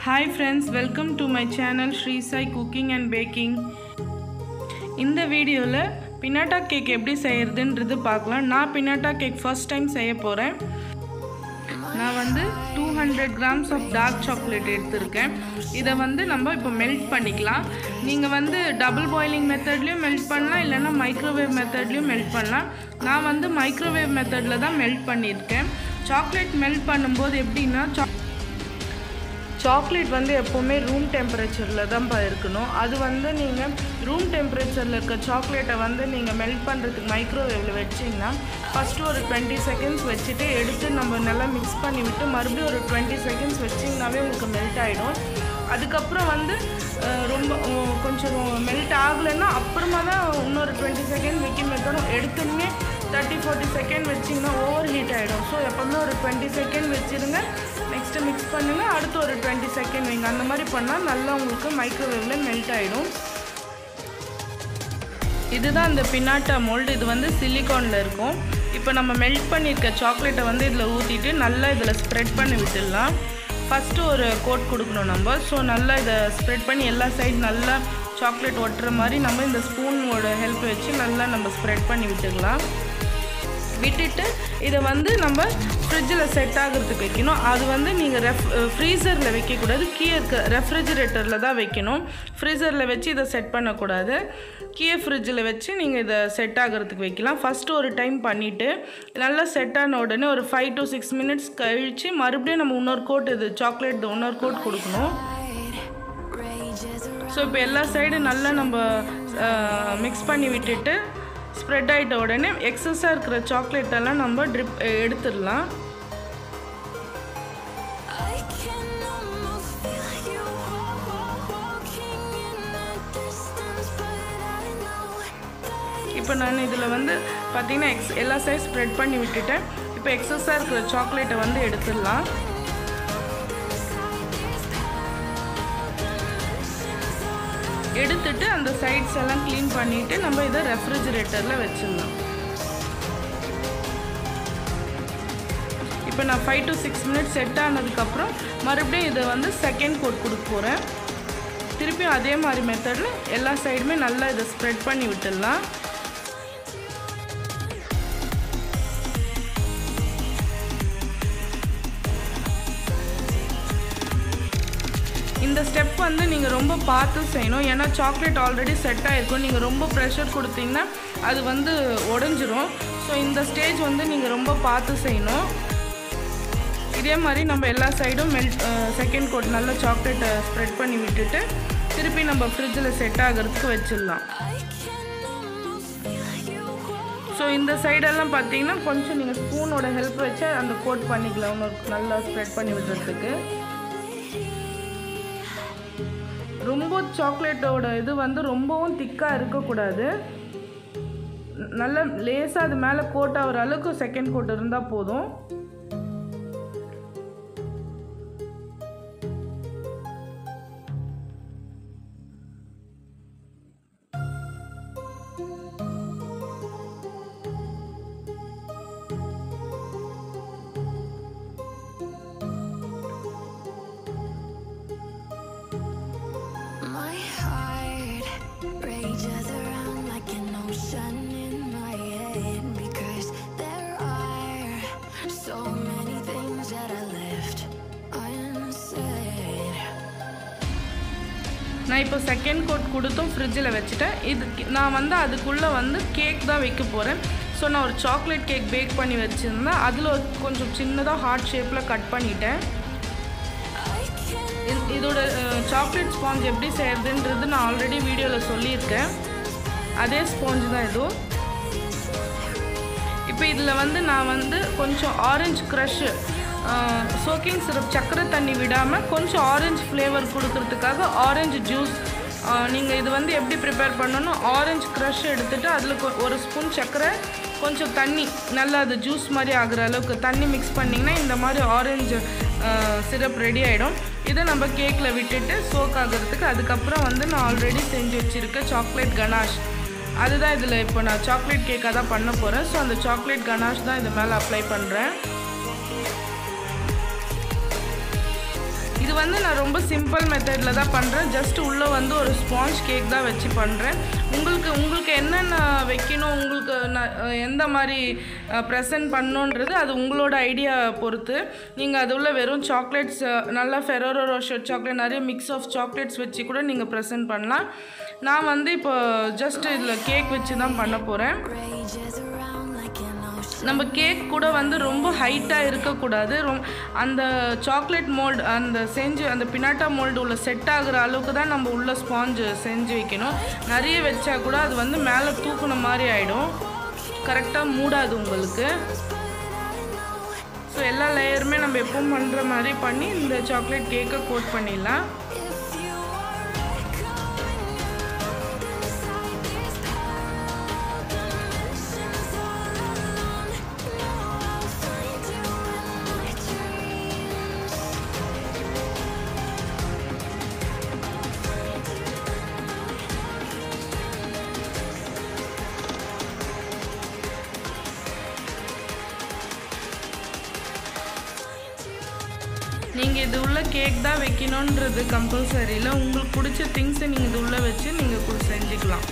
Hi friends welcome to my channel Sri Sai cooking and baking இந்த வீடியோவில் pinata cake எப்படி செய்கிறதுன்றது பார்க்கலாம் நான் பினாட்டா கேக் ஃபர்ஸ்ட் டைம் செய்ய போகிறேன் நான் வந்து two hundred grams of dark chocolate எடுத்திருக்கேன் இதை வந்து நம்ம இப்போ மெல்ட் பண்ணிக்கலாம் நீங்கள் வந்து டபுள் பாயிலிங் மெத்தட்லேயும் மெல்ட் பண்ணலாம் இல்லைன்னா மைக்ரோவேவ் மெத்தட்லேயும் மெல்ட் பண்ணலாம் நான் வந்து மைக்ரோவேவ் மெத்தடில் தான் மெல்ட் பண்ணியிருக்கேன் சாக்லேட் மெல்ட் பண்ணும்போது எப்படின்னா சா சாக்லேட் வந்து எப்போவுமே ரூம் டெம்பரேச்சரில் தான்ப்பா இருக்கணும் அது வந்து நீங்கள் ரூம் டெம்பரேச்சரில் இருக்க சாக்லேட்டை வந்து நீங்கள் மெல்ட் பண்ணுறதுக்கு மைக்ரோவேவில் வச்சிங்கன்னா ஃபஸ்ட்டு ஒரு டுவெண்ட்டி செகண்ட்ஸ் வச்சுட்டு எடுத்து நம்ம நல்லா மிக்ஸ் பண்ணி விட்டு மறுபடியும் ஒரு டுவெண்ட்டி செகண்ட்ஸ் வச்சிங்கனாவே உங்களுக்கு மெல்ட் ஆகிடும் அதுக்கப்புறம் வந்து அஹ், ரொம்ப அஹ், கொஞ்சம் மெல்ட் ஆகலைன்னா அப்புறமா தான் இன்னொரு டுவெண்ட்டி செகண்ட் வைக்க வைக்கணும் எடுத்துமே தேர்ட்டி ஃபார்ட்டி செகண்ட் வச்சிங்கன்னா ஓவர் ஹீட் ஆகிடும் ஸோ எப்போவுமே ஒரு டுவெண்ட்டி செகண்ட் வச்சுருங்க நெக்ஸ்ட்டு மிக்ஸ் பண்ணுங்கள் அடுத்து ஒரு டுவெண்ட்டி செகண்ட் வைங்க அந்த மாதிரி பண்ணால் நல்லா உங்களுக்கு மைக்ரோவேவில் மெல்ட் ஆகிடும் இதுதான் இந்த பின்னாட்டா மோல்டு இது வந்து சிலிகானில் இருக்கும் இப்போ நம்ம மெல்ட் பண்ணியிருக்க சாக்லேட்டை வந்து இதில் ஊற்றிட்டு நல்லா இதில் ஸ்ப்ரெட் பண்ணி விட்டுடலாம் ஃபஸ்ட்டு ஒரு கோட் கொடுக்கணும் நம்ம ஸோ நல்லா இதை ஸ்ப்ரெட் பண்ணி எல்லா சைடு நல்லா சாக்லேட் ஒட்டுற மாதிரி நம்ம இந்த ஸ்பூனோட ஹெல்ப் வச்சு நல்லா நம்ம ஸ்ப்ரெட் பண்ணி விட்டுக்கலாம் விட்டுட்டு இதை வந்து நம்ம ஃப்ரிட்ஜில் செட் ஆகிறதுக்கு வைக்கணும் அது வந்து நீங்கள் ரெஃப் ஃப்ரீசரில் வைக்கக்கூடாது கீழே இருக்க ரெஃப்ரிஜிரேட்டரில் தான் வைக்கணும் ஃப்ரீசரில் வச்சு இதை செட் பண்ணக்கூடாது கீழே ஃப்ரிட்ஜில் வச்சு நீங்கள் இதை செட் ஆகிறதுக்கு வைக்கலாம் ஃபஸ்ட்டு ஒரு டைம் பண்ணிவிட்டு நல்லா செட் ஆன உடனே ஒரு ஃபைவ் டு சிக்ஸ் மினிட்ஸ் கழித்து மறுபடியும் நம்ம இன்னொரு கோட் இது சாக்லேட் இன்னொரு கோட் கொடுக்கணும் ஸோ இப்போ எல்லா சைடும் நல்லா நம்ம மிக்ஸ் பண்ணி விட்டுட்டு ஸ்ப்ரெட் ஆகிட்ட உடனே எக்ஸஸாக இருக்கிற சாக்லேட் எல்லாம் நம்ம ட்ரிப் எடுத்துடலாம் I can almost feel you walking in the distance, but I know that இப்போ நான் இதில் வந்து பார்த்தீங்கன்னா எக்ஸ் எல்லா சைஸ் ஸ்ப்ரெட் பண்ணி விட்டுட்டேன் இப்போ எக்ஸஸாக இருக்கிற சாக்லேட்டை வந்து எடுத்துடலாம் எடுத்துட்டு அந்த சைட்ஸ் எல்லாம் க்ளீன் பண்ணிவிட்டு நம்ம இதை ரெஃப்ரிஜிரேட்டரில் வச்சிடலாம் இப்போ நான் five to six minutes set ஆனதுக்கப்புறம் மறுபடியும் இதை வந்து செகண்ட் கோட் கொடுக்க போகிறேன் திருப்பியும் அதே மாதிரி மெத்தடில் எல்லா சைடுமே நல்லா இதை ஸ்ப்ரெட் பண்ணி விட்டுடலாம் இந்த ஸ்டெப் வந்து நீங்கள் ரொம்ப பார்த்து செய்யணும் ஏன்னா சாக்லேட் ஆல்ரெடி செட் ஆகிருக்கும் நீங்கள் ரொம்ப ப்ரெஷர் கொடுத்தீங்கன்னா அது வந்து உடஞ்சிரும் ஸோ இந்த ஸ்டேஜ் வந்து நீங்கள் ரொம்ப பார்த்து செய்யணும் இதே மாதிரி நம்ம எல்லா சைடும் மெல்ட் செகண்ட் கோட் நல்லா சாக்லேட்டை ஸ்ப்ரெட் பண்ணி விட்டுட்டு திருப்பி நம்ம ஃப்ரிட்ஜில் செட் ஆகிறதுக்கு வச்சிடலாம் I can almost feel you walking. So இந்த சைடெல்லாம் பார்த்தீங்கன்னா கொஞ்சம் நீங்கள் ஸ்பூனோட ஹெல்ப் வச்சு அந்த கோட் பண்ணிக்கலாம் இன்னொரு நல்லா ஸ்ப்ரெட் பண்ணி விடுறதுக்கு ரொம்ப சாக்லேட்டோட இது வந்து ரொம்பவும் திக்காக இருக்கக்கூடாது ந- நல்ல லேசாக அது மேலே கோட் ஆகிற அளவுக்கு செகண்ட் கோட் இருந்தால் போதும் My heart rages around like an ocean in my head because there are so many things that I left unsaid. நான் இப்போ செகண்ட் கோட் கொடுத்தும் ஃப்ரிட்ஜில் வச்சுட்டேன் இது நான் வந்து அதுக்குள்ளே வந்து கேக் தான் வைக்க போகிறேன் ஸோ நான் ஒரு சாக்லேட் கேக் பேக் பண்ணி வச்சுருந்தேன் அதில் கொஞ்சம் சின்னதாக ஹார்ட் ஷேப்பில் கட் பண்ணிட்டேன் I can இது- இதோட சாக்லேட் ஸ்பாஞ்ச் எப்படி செய்யறதுன்றது நான் ஆல்ரெடி வீடியோவில் சொல்லியிருக்கேன் அதே ஸ்பாஞ்ச் தான் இதுவும் இப்போ இதில் வந்து நான் வந்து கொஞ்சம் ஆரஞ்சு க்ரஷ்ஷு சோக்கிங் சிரப் சக்கரை தண்ணி விடாமல் கொஞ்சம் ஆரஞ்சு ஃப்ளேவர் கொடுக்கறதுக்காக ஆரஞ்சு ஜூஸ் நீங்கள் இது வந்து எப்படி ப்ரிப்பேர் பண்ணணும் ஆரஞ்சு க்ரஷ் எடுத்துகிட்டு அதில் ஒரு ஸ்பூன் சர்க்கரை கொஞ்சம் தண்ணி நல்லா அது ஜூஸ் மாதிரி ஆகுற அளவுக்கு தண்ணி மிக்ஸ் பண்ணிங்கன்னா இந்த மாதிரி ஆரஞ்சு சிரப் ரெடி ஆகிடும் இதை நம்ம கேக்கில் விட்டுட்டு சோக் ஆகிறதுக்கு அதுக்கப்புறம் வந்து நான் ஆல்ரெடி செஞ்சு வச்சுருக்க சாக்லேட் கனாஷ் அதுதான் இதில் இப்போ நான் சாக்லேட் கேக்காக தான் பண்ண போகிறேன் ஸோ அந்த சாக்லேட் கனாஷ் தான் இது மேலே அப்ளை பண்ணுறேன் இது இது வந்து நான் ரொம்ப சிம்பிள் மெத்தடில் தான் பண்ணுறேன் ஜஸ்ட் உள்ளே வந்து ஒரு ஸ்பாஞ்ச் கேக் தான் வச்சு பண்ணுறேன் உங்களுக்கு உங்களுக்கு என்னென்ன வைக்கணும் உங்களுக்கு ந- எந்த மாதிரி ப்ரெசன்ட் பண்ணணுன்றது அது உங்களோட ஐடியா பொறுத்து நீங்கள் அது உள்ள வெறும் சாக்லேட்ஸ் நல்லா ஃபெரோரோ ரோஷர் சாக்லேட் நிறைய மிக்ஸ் ஆஃப் சாக்லேட்ஸ் வச்சு கூட நீங்கள் ப்ரெசென்ட் பண்ணலாம் நான் வந்து இப்போ ஜஸ்ட் இதில் கேக் வச்சு தான் பண்ண போகிறேன் rages around like an ocean. நம்ம கேக் கூட வந்து ரொம்ப ஹைட்டாக இருக்கக்கூடாது ரொம் அந்த சாக்லேட் மோல்டு அந்த செஞ்சு அந்த பினாட்டா மோல்டு உள்ள செட் ஆகுற அளவுக்கு தான் நம்ம உள்ள ஸ்பாஞ்சு செஞ்சு வைக்கணும் நிறைய வச்சா கூட அது வந்து மேலே தூக்குன மாதிரி ஆகிடும் கரெக்டாக மூடாது உங்களுக்கு ஸோ எல்லா லேயருமே நம்ம எப்பவும் பண்ணுற மாதிரி பண்ணி இந்த சாக்லேட் கேக்கை கோட் பண்ணிடலாம் If you are coming out inside these dark dimensions all alone, know I'll find you in my dreams. நீங்கள் இது உள்ள கேக் தான் வைக்கணுன்றது கம்பல்சரி இல்லை உங்களுக்கு பிடிச்ச திங்ஸை நீங்கள் இது உள்ள வச்சு நீங்கள் கூட செஞ்சுக்கலாம்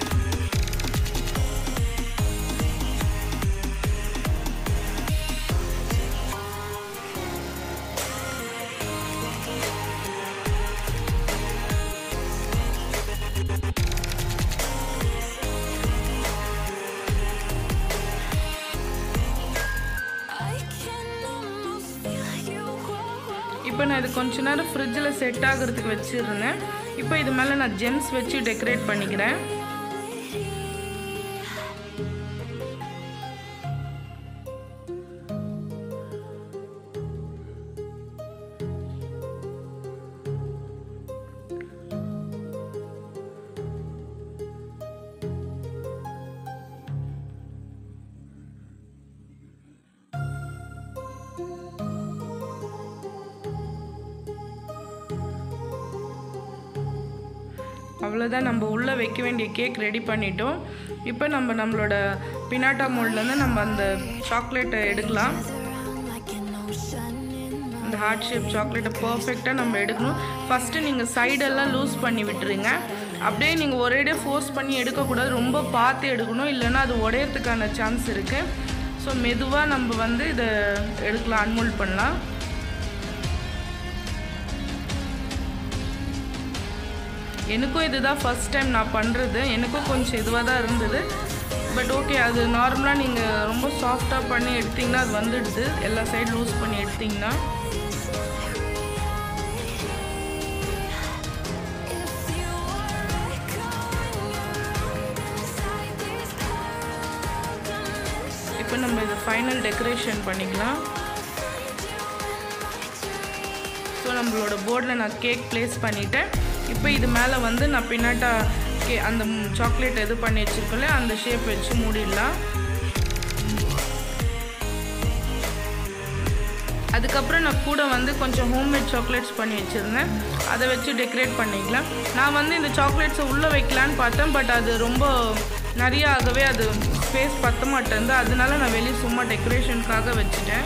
I can almost feel you grow. இப்போ நான் இது கொஞ்ச நேரம் ஃப்ரிட்ஜில் செட் ஆகிறதுக்கு வச்சுருந்தேன் இப்போ இது மேலே நான் ஜெம்ஸ் வச்சு டெக்கரேட் பண்ணிக்கிறேன் அவ்வளோதான் நம்ம உள்ளே வைக்க வேண்டிய கேக் ரெடி பண்ணிட்டோம் இப்போ நம்ம நம்மளோட பினாட்டா மோல்ட்லேருந்து நம்ம அந்த சாக்லேட்டை எடுக்கலாம் Around like an ocean in my அந்த ஹார்ட் ஷேப் சாக்லேட்டை பர்ஃபெக்டாக நம்ம எடுக்கணும் ஃபஸ்ட்டு நீங்கள் சைடெல்லாம் லூஸ் பண்ணி விட்டுருங்க அப்படியே நீங்கள் ஒரேடியே ஃபோர்ஸ் பண்ணி எடுக்கக்கூடாது ரொம்ப பார்த்து எடுக்கணும் இல்லைன்னா அது உடையறதுக்கான சான்ஸ் இருக்குது ஸோ மெதுவாக நம்ம வந்து இதை எடுக்கலாம் அன்மோல்ட் பண்ணலாம் எனக்கும் இதுதான் ஃபர்ஸ்ட் டைம் நான் பண்ணுறது எனக்கும் கொஞ்சம் இதுவாக தான் இருந்தது பட் ஓகே அது நார்மலாக நீங்கள் ரொம்ப சாஃப்டாக பண்ணி எடுத்திங்கன்னா அது வந்துடுது எல்லா சைடு லூஸ் பண்ணி எடுத்திங்கன்னா If you are coming out inside these dark dimensions. இப்போ நம்ம இதை ஃபைனல் டெக்கரேஷன் பண்ணிக்கலாம் ஸோ நம்மளோட போர்டில் நான் கேக் ப்ளேஸ் பண்ணிட்டேன் இப்போ இது மேலே வந்து நான் பின்னாட்டா கே அந்த சாக்லேட் இது பண்ணி வச்சிருக்கோம்ல அந்த ஷேப் வச்சு மூடிடலாம் அதுக்கப்புறம் நான் கூட வந்து கொஞ்சம் ஹோம்மேட் சாக்லேட்ஸ் பண்ணி வச்சுருந்தேன் அதை வச்சு டெக்கரேட் பண்ணிக்கலாம் நான் வந்து இந்த சாக்லேட்ஸை உள்ளே வைக்கலான்னு பார்த்தேன் பட் அது ரொம்ப நிறைய ஆகவே அது ஸ்பேஸ் பத்த மாட்டேங்குது அதனால நான் வெளியே சும்மா டெக்கரேஷனுக்காக வச்சுட்டேன்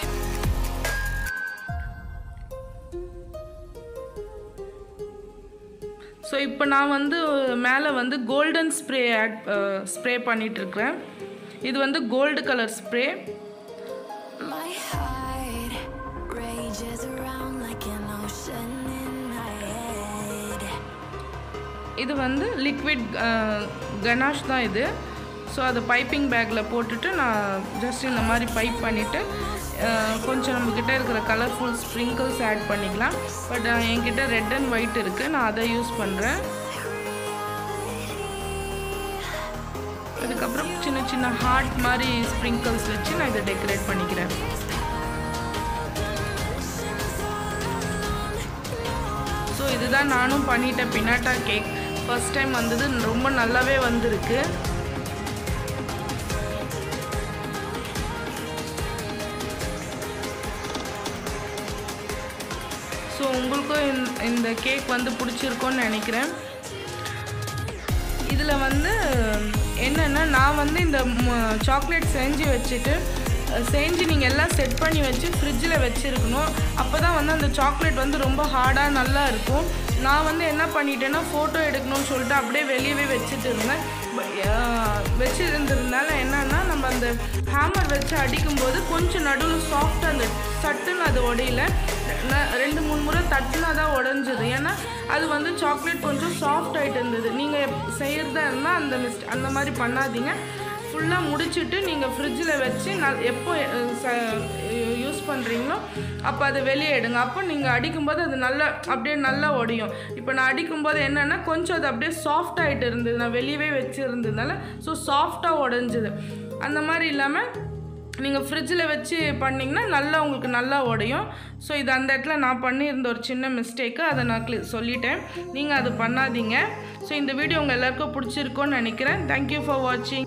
ஸோ இப்போ நான் வந்து மேலே வந்து கோல்டன் ஸ்ப்ரே ஆட் ஸ்ப்ரே பண்ணிகிட்ருக்கிறேன் இது வந்து gold colour spray My heart rages around like an ocean in my head. இது வந்து லிக்விட் கனாஷ் தான் இது ஸோ அதை பைப்பிங் பேக்கில் போட்டுட்டு நான் ஜஸ்ட் இந்த மாதிரி பைப் பண்ணிவிட்டு கொஞ்சம் நம்மக்கிட்ட இருக்கிற கலர்ஃபுல் ஸ்ப்ரிங்கிள்ஸ் ஆட் பண்ணிக்கலாம் பட் என்கிட்ட ரெட் அண்ட் ஒயிட் இருக்குது நான் அதை யூஸ் பண்ணுறேன் அதுக்கப்புறம் சின்ன சின்ன ஹார்ட் மாதிரி ஸ்ப்ரிங்கிள்ஸ் வச்சு நான் இதை டெக்கரேட் பண்ணிக்கிறேன் ஸோ இதுதான் நானும் பண்ணிட்டேன் பினாட்டா கேக் ஃபர்ஸ்ட் டைம் வந்தது ரொம்ப நல்லாவே வந்திருக்கு ஸோ உங்களுக்கும் இந்த- இந்த கேக் வந்து பிடிச்சிருக்கோன்னு நினைக்கிறேன் இதில் வந்து என்னென்னா நான் வந்து இந்த சாக்லேட் செஞ்சு வச்சுட்டு அஹ், செஞ்சு நீங்கள் எல்லாம் செட் பண்ணி வச்சு ஃப்ரிட்ஜில் வச்சுருக்கணும் அப்போ தான் வந்து அந்த சாக்லேட் வந்து ரொம்ப ஹார்டாக நல்லா இருக்கும் நான் வந்து என்ன பண்ணிட்டேன்னா ஃபோட்டோ எடுக்கணும்னு சொல்லிட்டு அப்படியே வெளியவே வச்சுட்டு இருந்தேன் ப- அஹ், வச்சு இருந்ததுனால என்னன்னா நம்ம அந்த ஹேமர் வச்சு அடிக்கும்போது கொஞ்சம் நடுவில் சாஃப்டாக அந்த சட்டுன்னு அது உடையில நான் ரெண்டு மூணு முறை தட்டுனா தான் உடஞ்சிது ஏன்னா அது வந்து சாக்லேட் கொஞ்சம் சாஃப்ட் ஆகிட்டு இருந்தது நீங்கள் செய்கிறதா இருந்தால் அந்த மிஸ்ட் அந்த மாதிரி பண்ணாதீங்க ஃபுல்லாக முடிச்சுட்டு நீங்கள் ஃப்ரிட்ஜில் வச்சு நல் எப்போ யூஸ் பண்ணுறீங்களோ அப்போ அதை வெளியே எடுங்க அப்போ நீங்கள் அடிக்கும்போது அது நல்லா அப்படியே நல்லா உடையும் இப்போ நான் அடிக்கும்போது என்னென்னா கொஞ்சம் அது அப்படியே சாஃப்ட் ஆகிட்டு இருந்தது நான் வெளியவே வச்சுருந்ததுனால ஸோ சாஃப்டாக உடஞ்சிது அந்த மாதிரி இல்லாமல் நீங்கள் ஃப்ரிட்ஜில் வச்சு பண்ணிங்கன்னா நல்லா உங்களுக்கு நல்லா உடையும் ஸோ இது அந்த இடத்துல நான் பண்ணியிருந்த ஒரு சின்ன மிஸ்டேக்கு அதை நான் க்ளி சொல்லிட்டேன் நீங்கள் அது பண்ணாதீங்க ஸோ இந்த வீடியோ உங்கள் எல்லாருக்கும் பிடிச்சிருக்கோன்னு நினைக்கிறேன் தேங்க்யூ ஃபார் வாட்சிங்